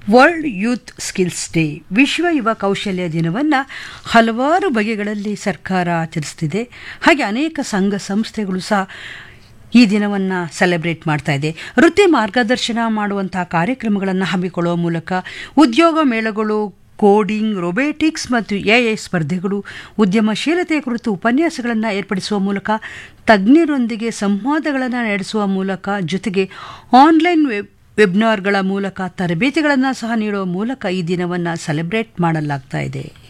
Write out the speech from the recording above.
world youth skills day ವಿಶ್ವ ಯುವ ಕೌಶಲ್ಯ ದಿನವನ್ನು ಹಲವಾರು ಬಗೆಗಳಲ್ಲಿ ಸರ್ಕಾರ ಆಚರಿಸ್ತಿದೆ ಹಾಗೆ ಅನೇಕ ಸಂಘ ಸಂಸ್ಥೆಗಳು ಸಹ ಈ ದಿನವನ್ನು ಸೆಲೆಬ್ರೇಟ್ ಮಾಡ್ತಾ ಇದೆ ವೃತ್ತಿ ಮಾರ್ಗದರ್ಶನ ಮಾಡುವಂತಹ ಕಾರ್ಯಕ್ರಮಗಳನ್ನು ಹಮ್ಮಿಕೊಳ್ಳುವ ಮೂಲಕ ಉದ್ಯೋಗ ಮೇಳಗಳು ಕೋಡಿಂಗ್ ರೊಬೇಟಿಕ್ಸ್ ಮತ್ತು ಎಐ ಸ್ಪರ್ಧೆಗಳು ಉದ್ಯಮಶೀಲತೆ ಕುರಿತು ಉಪನ್ಯಾಸಗಳನ್ನು ಏರ್ಪಡಿಸುವ ಮೂಲಕ ತಜ್ಞರೊಂದಿಗೆ ಸಂವಾದಗಳನ್ನು ನಡೆಸುವ ಮೂಲಕ ಜೊತೆಗೆ ಆನ್ಲೈನ್ ವೆಬ್ ವೆಬ್ನಾರ್ಗಳ ಮೂಲಕ ತರಬೇತಿಗಳನ್ನು ಸಹ ನೀಡುವ ಮೂಲಕ ಈ ದಿನವನ್ನು ಸೆಲೆಬ್ರೇಟ್ ಮಾಡಲಾಗ್ತಾ ಇದೆ